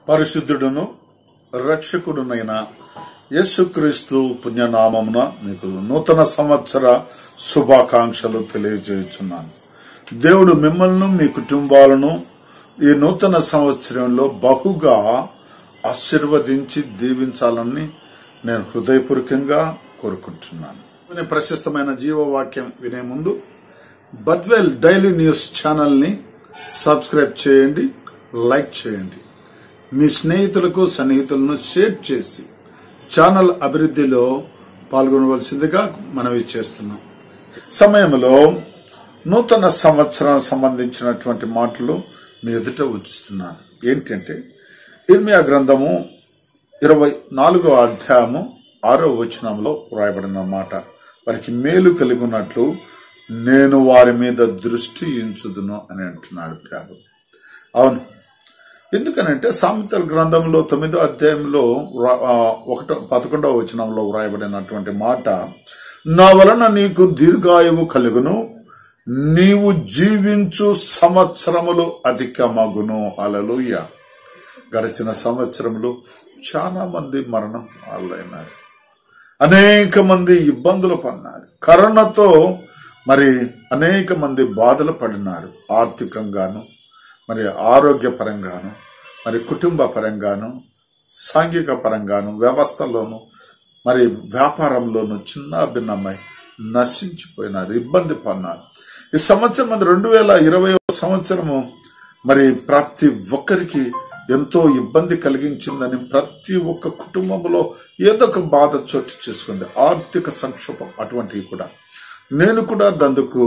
పరిశుద్ధుడును రక్షకుడునైన యేసుక్రీస్తు పుణ్యనామమున మీకు నూతన సంవత్సర శుభాకాంక్షలు తెలియజేస్తున్నాను దేవుడు మిమ్మల్ని మీ కుటుంబాలను ఈ నూతన సంవత్సరంలో బహుగా ఆశీర్వదించి దీవించాలని నేను హృదయపూర్వకంగా కోరుకుంటున్నాను కొన్ని ప్రశస్తమైన జీవవాక్యం వినే ముందు బద్వెల్ డైలీ న్యూస్ ఛానల్ ని సబ్స్క్రైబ్ చేయండి లైక్ చేయండి మీ స్నేహితులకు సన్నిహితులను షేర్ చేసి ఛానల్ అభివృద్ధిలో పాల్గొనవలసిందిగా మనవి చేస్తున్నాం సమయంలో నూతన సంవత్సరం సంబంధించినటువంటి మాటలు మీ ఎదుట ఉంచుతున్నాను ఏంటంటే ఇర్మియా గ్రంథము ఇరవై నాలుగో అధ్యాయము ఆరో వచనంలో వ్రాయబడిన మాట వారికి మేలు కలిగి ఉన్నట్లు నేను వారి మీద దృష్టి ఉంచుదును అని అంటున్నాడు ప్రభు అవును ఎందుకనంటే సామెతల గ్రంథంలో తొమ్మిదో అధ్యాయంలో వ్రా- ఆ, ఒకటో పదకొండవ వచనంలో వ్రాయబడినటువంటి మాట నా వలన నీకు దీర్ఘాయువు కలుగును నీవు జీవించు సంవత్సరములు అధికమగును అలలుయ గడిచిన సంవత్సరములు చాలా మంది మరణం పాలైనారు అనేక మంది ఇబ్బందులు పడినారు కరోనాతో మరి అనేక మంది బాధలు పడినారు ఆర్థికంగాను మరి ఆరోగ్యపరంగాను మరి కుటుంబ పరంగాను సాంఘిక పరంగాను వ్యవస్థలోను మరి వ్యాపారంలోను చిన్న భిన్నమై నశించిపోయినారు ఇబ్బంది పడినారు ఈ సంవత్సరం అది రెండు వేల ఇరవై సంవత్సరము మరి ప్రతి ఒక్కరికి ఎంతో ఇబ్బంది కలిగించిందని ప్రతి ఒక్క కుటుంబంలో ఏదో ఒక బాధ చోటు చేసుకుంది ఆర్థిక సంక్షోభం అటువంటివి కూడా నేను కూడా దందుకు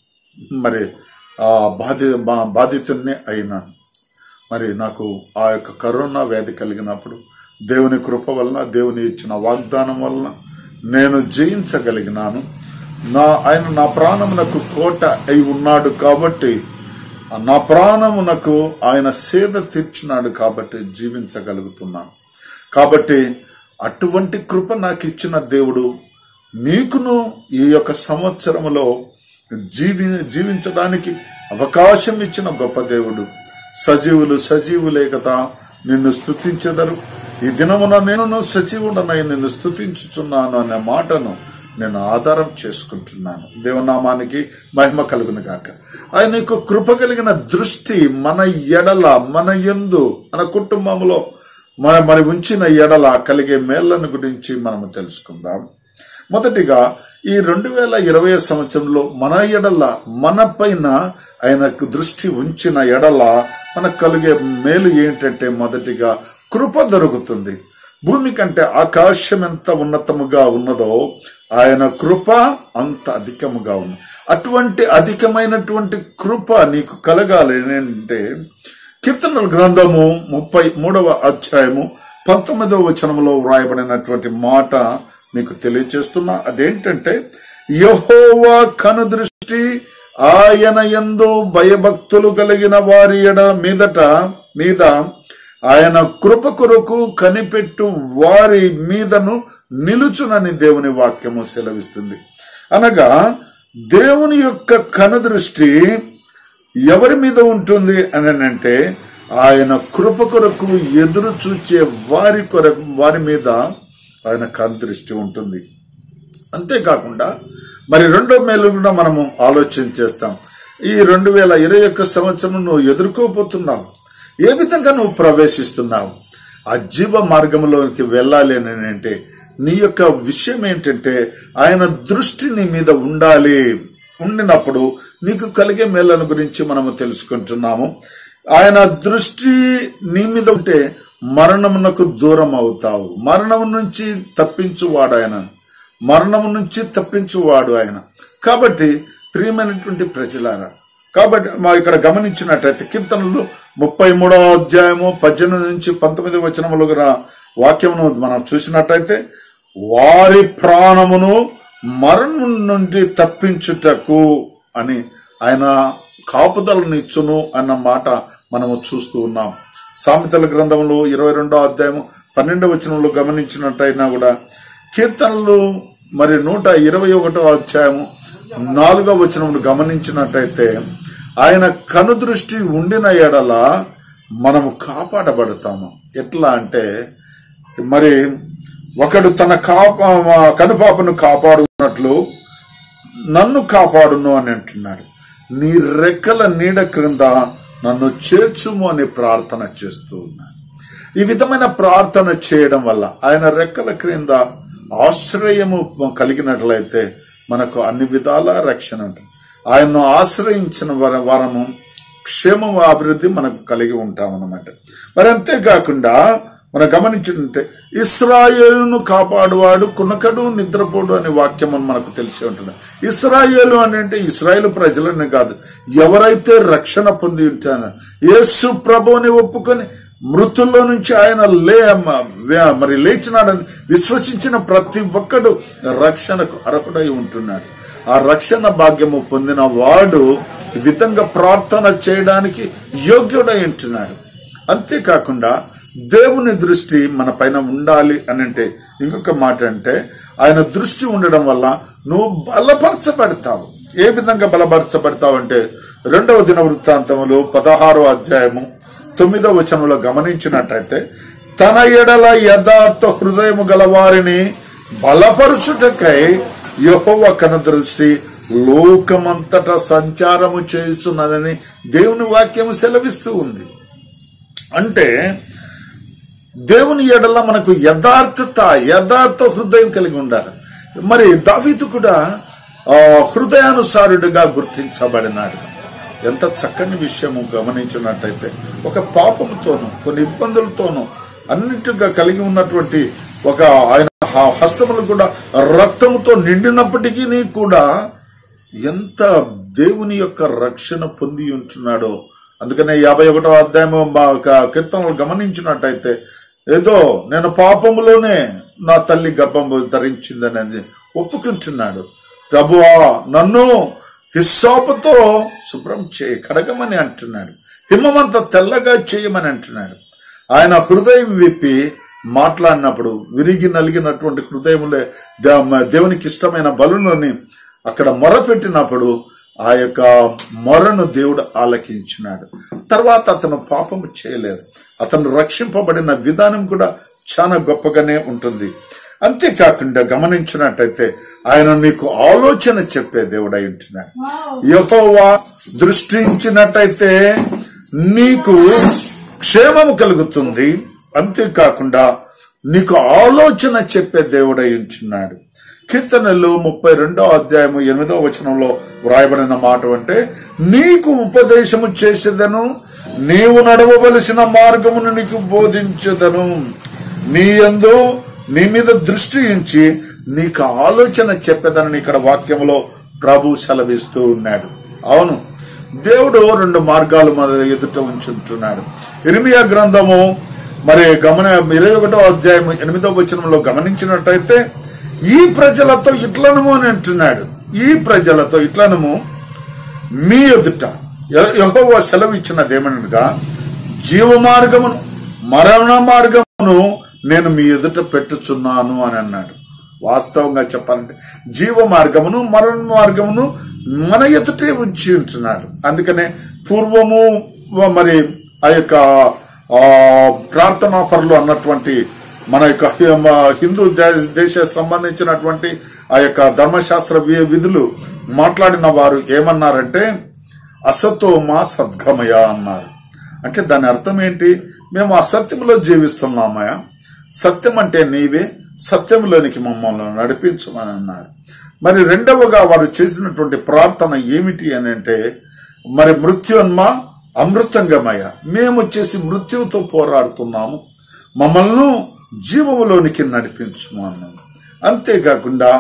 మరి ఆ బాధి బా- బాధితున్నే అయినాను మరి నాకు ఆ యొక్క కరోనా వ్యాధి కలిగినప్పుడు దేవుని కృప వలన దేవుని ఇచ్చిన వాగ్దానం వలన నేను జయించగలిగినాను నా ఆయన నా ప్రాణమునకు కోట అయి ఉన్నాడు కాబట్టి నా ప్రాణమునకు ఆయన సేద తీర్చినాడు కాబట్టి జీవించగలుగుతున్నాను కాబట్టి అటువంటి కృప నాకు ఇచ్చిన దేవుడు నీకును ఈ యొక్క సంవత్సరములో జీవి జీవించడానికి అవకాశం ఇచ్చిన గొప్ప దేవుడు సజీవులు సజీవులే కదా నిన్ను స్తుతించెదరు ఈ దినమున నేను సజీవుడనై నిన్ను స్తుతించుచున్నాను అనే మాటను నేను ఆధారం చేసుకుంటున్నాను దేవనామానికి మహిమ కలుగును గాక ఆయన యొక్క కృప కలిగిన దృష్టి మన ఎడల మన యందు మన కుటుంబంలో మన మరి ఉంచిన ఎడల కలిగే మేళ్లను గురించి మనము తెలుసుకుందాం మొదటిగా ఈ రెండు వేల ఇరవై సంవత్సరంలో మన ఎడల మన పైన ఆయనకు దృష్టి ఉంచిన ఎడల మనకు కలిగే మేలు ఏంటంటే మొదటిగా కృప దొరుకుతుంది భూమి కంటే ఆకాశం ఎంత ఉన్నతముగా ఉన్నదో ఆయన కృప అంత అధికముగా ఉంది అటువంటి అధికమైనటువంటి కృప నీకు కలగాలి అంటే కీర్తనల గ్రంథము ముప్పై మూడవ అధ్యాయము పంతొమ్మిదవ వచనంలో వ్రాయబడినటువంటి మాట మీకు తెలియచేస్తున్నా అదేంటంటే యహోవా కనుదృష్టి ఆయన యందు భయభక్తులు కలిగిన వారి ఎడ మీదట మీద ఆయన కృప కొరకు కనిపెట్టు వారి మీదను నిలుచునని దేవుని వాక్యము సెలవిస్తుంది అనగా దేవుని యొక్క కనుదృష్టి ఎవరి మీద ఉంటుంది అని అంటే ఆయన కృప కొరకు ఎదురు చూచే వారి కొరకు వారి మీద ఆయన కనుదృష్టి ఉంటుంది అంతేకాకుండా మరి రెండో మేలు కూడా మనము ఆలోచన చేస్తాం ఈ రెండు వేల ఇరవై ఒక్క సంవత్సరం నువ్వు ఎదుర్కోబోతున్నావు ఏ విధంగా నువ్వు ప్రవేశిస్తున్నావు ఆ జీవ మార్గంలోకి వెళ్ళాలి అని అంటే నీ యొక్క విషయం ఏంటంటే ఆయన దృష్టి నీ మీద ఉండాలి ఉండినప్పుడు నీకు కలిగే మేళ్ళను గురించి మనము తెలుసుకుంటున్నాము ఆయన దృష్టి నీ మీద ఉంటే మరణమునకు దూరం అవుతావు మరణం నుంచి తప్పించువాడు ఆయన మరణం నుంచి తప్పించువాడు ఆయన కాబట్టి ప్రియమైనటువంటి ప్రజలారా కాబట్టి మా ఇక్కడ గమనించినట్టయితే కీర్తనలు ముప్పై మూడవ అధ్యాయము పద్దెనిమిది నుంచి పంతొమ్మిది వచనములు గల వాక్యమును మనం చూసినట్టయితే వారి ప్రాణమును మరణం నుండి తప్పించుటకు అని ఆయన కాపుదలనిచ్చును అన్న మాట మనము చూస్తూ ఉన్నాం సామెతల గ్రంథంలో ఇరవై రెండో అధ్యాయము పన్నెండవ వచనంలో గమనించినట్టయినా కూడా కీర్తనలు మరి నూట ఇరవై ఒకటో అధ్యాయము నాలుగవ వచనమును గమనించినట్టయితే ఆయన కనుదృష్టి ఉండిన ఎడల మనము కాపాడబడతాము ఎట్లా అంటే మరి ఒకడు తన కాప కనుపాపను కాపాడుకున్నట్లు నన్ను కాపాడును అని అంటున్నాడు నీ రెక్కల నీడ క్రింద నన్ను చేర్చుము అని ప్రార్థన చేస్తూ ఉన్నాను ఈ విధమైన ప్రార్థన చేయడం వల్ల ఆయన రెక్కల క్రింద ఆశ్రయము కలిగినట్లయితే మనకు అన్ని విధాల రక్షణ ఉంటుంది ఆయన్ను ఆశ్రయించిన వర- వరము క్షేమము అభివృద్ధి మనకు కలిగి ఉంటామన్నమాట మరి అంతేకాకుండా మనం గమనించుంటే ఇస్రాయేలును కాపాడువాడు కునకడు నిద్రపోడు అనే వాక్యం అని మనకు తెలిసి ఉంటుంది ఇస్రాయేలు అని అంటే ఇస్రాయేల్ ప్రజలని కాదు ఎవరైతే రక్షణ పొంది ఉంటానో యేసు ప్రభువుని ఒప్పుకొని మృతుల్లో నుంచి ఆయన లే మ- మరి లేచినాడని విశ్వసించిన ప్రతి ఒక్కడు రక్షణకు అర్హుడై ఉంటున్నాడు ఆ రక్షణ భాగ్యము పొందిన వాడు ఈ విధంగా ప్రార్థన చేయడానికి యోగ్యుడై ఉంటున్నాడు అంతేకాకుండా దేవుని దృష్టి మన పైన ఉండాలి అని అంటే ఇంకొక మాట అంటే ఆయన దృష్టి ఉండడం వల్ల నువ్వు బలపరచబడతావు ఏ విధంగా బలపరచబడతావు అంటే రెండవ దిన వృత్తాంతములు పదహారో అధ్యాయము తొమ్మిదవ వచనంలో గమనించినట్టయితే తన ఎడల యథార్థ హృదయము గల వారిని బలపరుచుటకై యహోవ కన దృష్టి లోకమంతటా సంచారము చేయుచున్నదని దేవుని వాక్యము సెలవిస్తూ ఉంది అంటే దేవుని ఎడల మనకు యథార్థత యథార్థ హృదయం కలిగి ఉండాలి మరి దావీదు కూడా ఆ, హృదయానుసారుడిగా గుర్తించబడినాడు ఎంత చక్కని విషయము గమనించినట్టయితే ఒక పాపముతోను కొన్ని ఇబ్బందులతోనూ అన్నిటిగా కలిగి ఉన్నటువంటి ఒక ఆయన హ- హస్తములు కూడా రక్తముతో నిండినప్పటికీ కూడా ఎంత దేవుని యొక్క రక్షణ పొంది ఉంటున్నాడో అందుకనే యాభై ఒకటో అధ్యాయం మా యొక్క కీర్తనలు గమనించినట్టయితే ఏదో నేను పాపములోనే నా తల్లి గర్భం ధరించిందనేది ఒప్పుకుంటున్నాడు ప్రభువా నన్ను హిస్సాపుతో శుభ్రం చేయి కడగమని అంటున్నాడు హిమమంత తెల్లగా చేయమని అంటున్నాడు ఆయన హృదయం విప్పి మాట్లాడినప్పుడు విరిగి నలిగినటువంటి హృదయములే దే- దేవునికి ఇష్టమైన బలులని అక్కడ మొరపెట్టినప్పుడు ఆ యొక్క మొరను దేవుడు ఆలకించినాడు తర్వాత అతను పాపము చేయలేదు అతను రక్షింపబడిన విధానం కూడా చాలా గొప్పగానే ఉంటుంది అంతేకాకుండా గమనించినట్టయితే ఆయన నీకు ఆలోచన చెప్పే దేవుడై ఉంటున్నాడు యెహోవా దృష్టించినట్టయితే నీకు క్షేమము కలుగుతుంది అంతేకాకుండా నీకు ఆలోచన చెప్పే దేవుడై ఉంచున్నాడు కీర్తనలు ముప్పై రెండో అధ్యాయము ఎనిమిదో వచనంలో వ్రాయబడిన మాట అంటే నీకు ఉపదేశము చేసేదను నీవు నడవవలసిన మార్గమును నీకు బోధించదను నీ యందు నీ మీద దృష్టి ఉంచి నీకు ఆలోచన చెప్పేదని ఇక్కడ వాక్యంలో ప్రభు సెలవిస్తూ ఉన్నాడు అవును దేవుడు రెండు మార్గాలు మన ఎదుట ఉంచుంటున్నాడు ఇరిమియా గ్రంథము మరి గమన ఇరవై ఒకటో అధ్యాయం ఎనిమిదో వచనంలో గమనించినట్టయితే ఈ ప్రజలతో ఇట్లనము అని అంటున్నాడు ఈ ప్రజలతో ఇట్లనము మీ ఎదుట యహోవా సెలవు ఇచ్చినదేమనగా జీవ మార్గమును మరణ మార్గమును నేను మీ ఎదుట పెట్టుచున్నాను అని అన్నాడు వాస్తవంగా చెప్పాలంటే జీవ మార్గమును మరణ మార్గమును మన ఎదుటే ఉంచి ఉంటున్నాడు అందుకనే పూర్వము మరి ఆ యొక్క ఆ, ప్రార్థనా పరులు అన్నటువంటి మన యొక్క హి- మ- హిందూ దే- దేశ సంబంధించినటువంటి ఆ యొక్క ధర్మశాస్త్ర వి- విధులు మాట్లాడిన వారు ఏమన్నారంటే అసతోమా సద్గమయ అన్నారు అంటే దాని అర్థం ఏంటి మేము అసత్యంలో జీవిస్తున్నామయా సత్యం అంటే నీవే సత్యంలోనికి మమ్మల్ని నడిపించమని అన్నారు మరి రెండవగా వారు చేసినటువంటి ప్రార్థన ఏమిటి అని అంటే మరి మృత్యున్మ అమృతంగమయ మేము వచ్చేసి మృత్యువుతో పోరాడుతున్నాము మమ్మల్ని జీవములోనికి నడిపించుము అన్నాను అంతేకాకుండా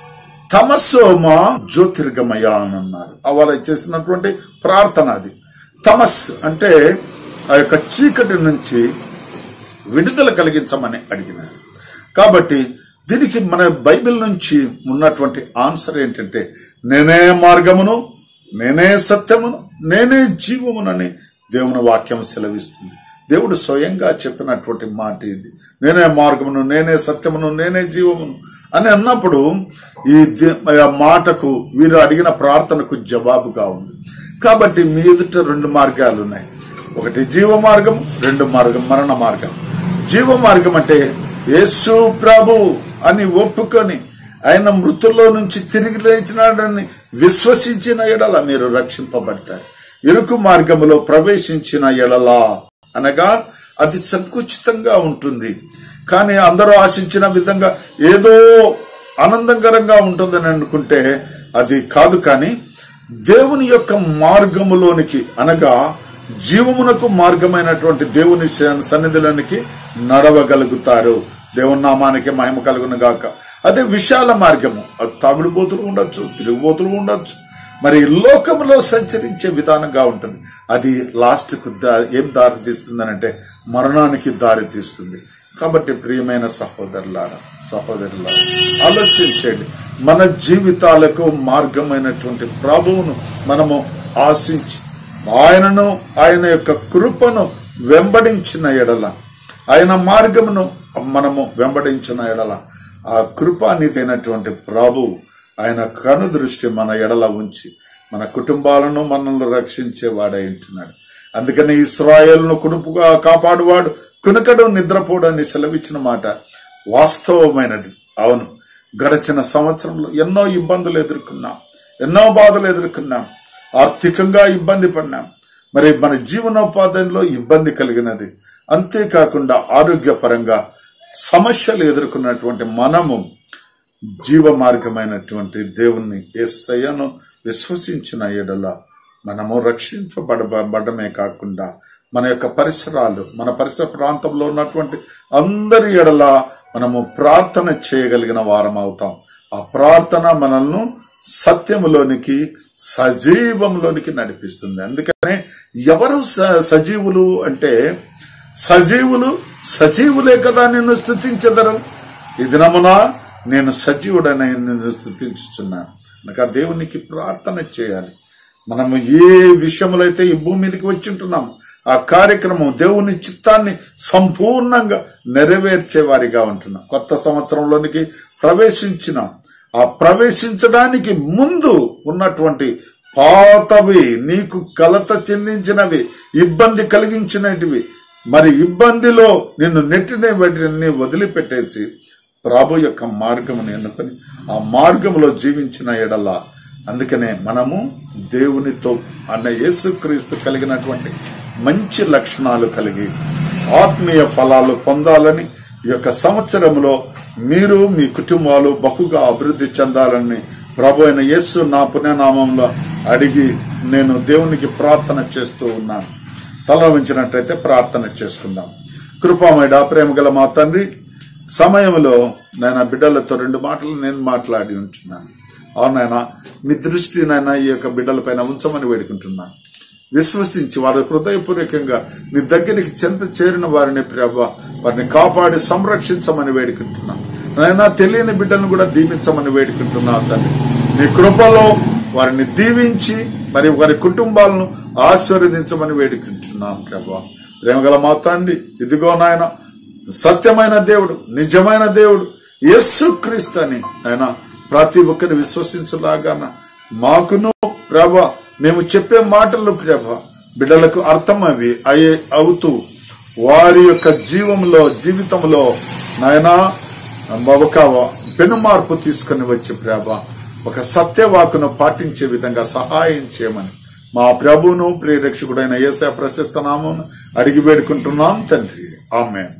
తమస్సోమ జ్యోతిర్గమయ అని అన్నారు వాళ్ళ చేసినటువంటి ప్రార్థన అది తమస్ అంటే ఆ యొక్క చీకటి నుంచి విడుదల కలిగించమని అడిగినాడు కాబట్టి దీనికి మన బైబిల్ నుంచి ఉన్నటువంటి ఆన్సర్ ఏంటంటే నేనే మార్గమును నేనే సత్యమును నేనే జీవమునని దేవుని వాక్యం సెలవిస్తుంది దేవుడు స్వయంగా చెప్పినటువంటి మాట ఇది నేనే మార్గమును నేనే సత్యమును నేనే జీవమును అని అన్నప్పుడు ఈ ది- ఆ మాటకు వీరు అడిగిన ప్రార్థనకు జవాబుగా ఉంది కాబట్టి మీ ఎదుట రెండు మార్గాలు ఉన్నాయి ఒకటి జీవ మార్గం రెండు మార్గం మరణ మార్గం జీవ మార్గం అంటే యేసు ప్రభు అని ఒప్పుకొని ఆయన మృతుల్లో నుంచి తిరిగి లేచినాడని విశ్వసించిన ఎడల మీరు రక్షింపబడతారు ఇరుకు మార్గములో ప్రవేశించిన ఎడల అనగా అది సంకుచితంగా ఉంటుంది కానీ అందరూ ఆశించిన విధంగా ఏదో ఆనందకరంగా ఉంటుందని అనుకుంటే అది కాదు కానీ దేవుని యొక్క మార్గములోనికి అనగా జీవమునకు మార్గమైనటువంటి దేవుని స- సన్నిధిలోనికి నడవగలుగుతారు దేవుని నామానికి మహిమ కలుగును గాక అదే విశాల మార్గము అది తాగుడుబోతులు ఉండొచ్చు తిరుగుబోతులు ఉండొచ్చు మరి లోకములో సంచరించే విధానంగా ఉంటుంది అది లాస్ట్ కు దా- ఏం దారి తీస్తుందనంటే మరణానికి దారి తీస్తుంది కాబట్టి ప్రియమైన సహోదరులారా సహోదరులారా ఆలోచించండి మన జీవితాలకు మార్గమైనటువంటి ప్రభువును మనము ఆశించి ఆయనను ఆయన యొక్క కృపను వెంబడించిన ఎడల ఆయన మార్గమును మనము వెంబడించిన ఎడల ఆ కృపానితైనటువంటి ప్రభు ఆయన కను దృష్టి మన ఎడల ఉంచి మన కుటుంబాలను మనల్ని రక్షించే వాడై ఉంటున్నాడు అందుకని ఇస్రాయేల్ను కునుపుగా కాపాడువాడు కునకడు నిద్రపోడని సెలవిచ్చిన మాట వాస్తవమైనది అవును గడిచిన సంవత్సరంలో ఎన్నో ఇబ్బందులు ఎదుర్కొన్నాం ఎన్నో బాధలు ఎదుర్కొన్నాం ఆర్థికంగా ఇబ్బంది పడినాం మరి మన జీవనోపాధంలో ఇబ్బంది కలిగినది అంతేకాకుండా ఆరోగ్యపరంగా సమస్యలు ఎదుర్కొన్నటువంటి మనము జీవ మార్గమైనటువంటి దేవుణ్ణి ఎస్సయ్యను విశ్వసించిన ఎడల మనము రక్షింపబడబడమే కాకుండా మన యొక్క పరిసరాలు మన పరిసర ప్రాంతంలో ఉన్నటువంటి అందరి ఎడల మనము ప్రార్థన చేయగలిగిన వారం అవుతాం ఆ ప్రార్థన మనల్ని సత్యములోనికి సజీవంలోనికి నడిపిస్తుంది అందుకనే ఎవరు స- సజీవులు అంటే సజీవులు సజీవులే కదా నిన్ను స్థుతించదరు ఈ దినమున నేను సజీవుడని నిన్ను స్థుతించుచున్నాను అనగా దేవునికి ప్రార్థన చేయాలి మనము ఏ విషయములో అయితే ఈ భూమి మీదకి వచ్చింటున్నాం ఆ కార్యక్రమం దేవుని చిత్తాన్ని సంపూర్ణంగా నెరవేర్చే వారిగా ఉంటున్నాం కొత్త సంవత్సరంలోనికి ప్రవేశించినాం ఆ ప్రవేశించడానికి ముందు ఉన్నటువంటి పాతవి నీకు కలత చెందించినవి ఇబ్బంది కలిగించినటివి మరి ఇబ్బందిలో నిన్ను నెట్టిన వాటిని వదిలిపెట్టేసి ప్రభు యొక్క మార్గమును ఎన్నుకొని ఆ మార్గములో జీవించిన ఎడల అందుకనే మనము దేవునితో అన్న యేసుక్రీస్తు కలిగినటువంటి మంచి లక్షణాలు కలిగి ఆత్మీయ ఫలాలు పొందాలని ఈ యొక్క సంవత్సరంలో మీరు మీ కుటుంబాలు బహుగా అభివృద్ధి చెందాలని ప్రభు అయిన యేసు నా పుణ్యనామంలో అడిగి నేను దేవునికి ప్రార్థన చేస్తూ ఉన్నాను తల ఉంచినట్టయితే ప్రార్థన చేసుకుందాం కృపామయుడ ప్రేమ గల మా తండ్రి సమయంలో నేను బిడ్డలతో రెండు మాటలు నేను మాట్లాడి ఉంటున్నాను అవునాయన మీ దృష్టి నాయన ఈ యొక్క బిడ్డలపైన ఉంచమని వేడుకుంటున్నాను విశ్వసించి వారి హృదయపూర్వకంగా నీ దగ్గరికి చెంత చేరిన వారిని ప్రభ వారిని కాపాడి సంరక్షించమని వేడుకుంటున్నాను నాయన తెలియని బిడ్డలను కూడా దీవించమని వేడుకుంటున్నాను తండ్రి నీ కృపలో వారిని దీవించి మరి వారి కుటుంబాలను ఆశీర్వదించమని వేడుకుంటున్నాం ప్రభా ప్రేమగల మా తండ్రి ఇదిగో నాయన సత్యమైన దేవుడు నిజమైన దేవుడు యస్సు క్రీస్తు అని ఆయన ప్రతి ఒక్కరి విశ్వసించలాగాన మాకును ప్రభ మేము చెప్పే మాటలు ప్రభ బిడ్డలకు అర్థం అవి అయ్యే అవుతూ వారి యొక్క జీవంలో జీవితంలో నాయనా ఒక పెను మార్పు తీసుకుని వచ్చి ప్రభ ఒక సత్యవాకును పాటించే విధంగా సహాయం చేయమని మా ప్రభువును ప్రియరక్షకుడైన ఏసా ప్రశస్త నామం అడిగి వేడుకుంటున్నాం తండ్రి ఆమె